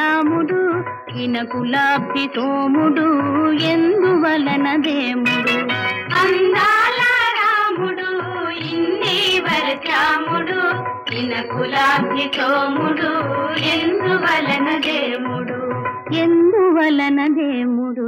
శ్యాముడు ఇనకులాభి సోముడు ఎందువలన దేముడు అందాల రాముడు ఇన్ని వరచాముడు ఇనకులాభి సోముడు ఎందువలన దేముడు ఎందువలన దేముడు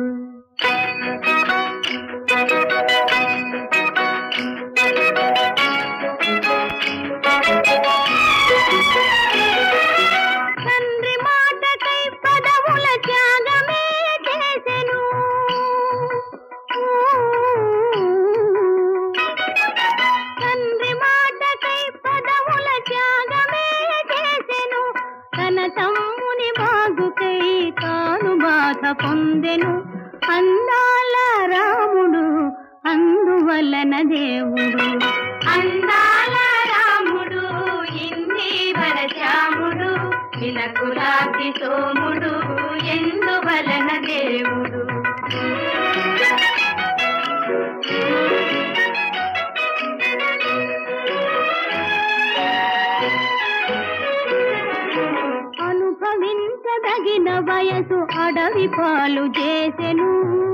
తండ్రి మాటకై పదవుల త్యాగమే చేసెను తండ్రి మాటకై పదవుల త్యాగమే చేసెను తన తమ్ముని బాగుకై తాను బాధ పొందెను అందాల రాముడు అందువలన దేవుడు అందాల రాముడు ఇన్ని వరచాముడు ఇనకులాభి సోముడు ఎందువలన దేవుడు అనుభవించదగిన వయసు అడవి పాలు చేసెను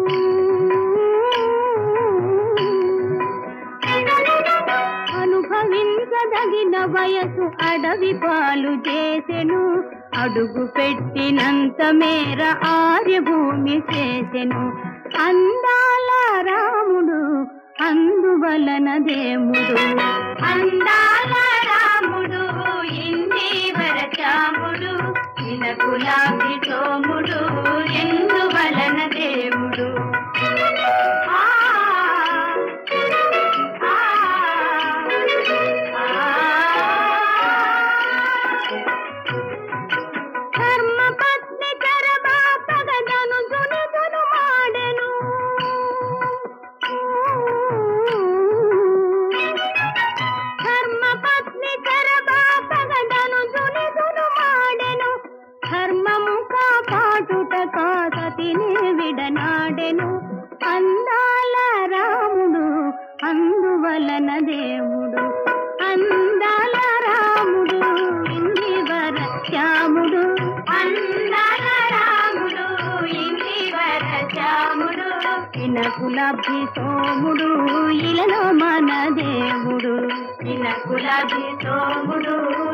అనుభవించదగిన వయసు అడవి పాలు చేసెను అడుగు పెట్టినంత మేర ఆర్యభూమి చేసెను అందాల రాముడు అందువలన దేముడు అందాల రాముడు ఇన్ని వరచాముడు ఇనకులాభి సోముడు ఎందువలన దేవుడు ఆ, ఆ, ధర్మపత్ని చరబాపగదను దునుదును మాడెను ధర్మపత్ని చరబాపగదను దునుదును మాడెను ధర్మము కాపాటుట కాసతిని విడనాడెను అందాల రాముడు అందువలన దేవుడు అందాల రాముడు ఇన్ని వర శ్యాముడు అందాల రాముడు ఇన్ని వరచాముడు ఇనకులభి సోముడు ఇలలో మన దేవుడు ఇనకులాభి సోముడు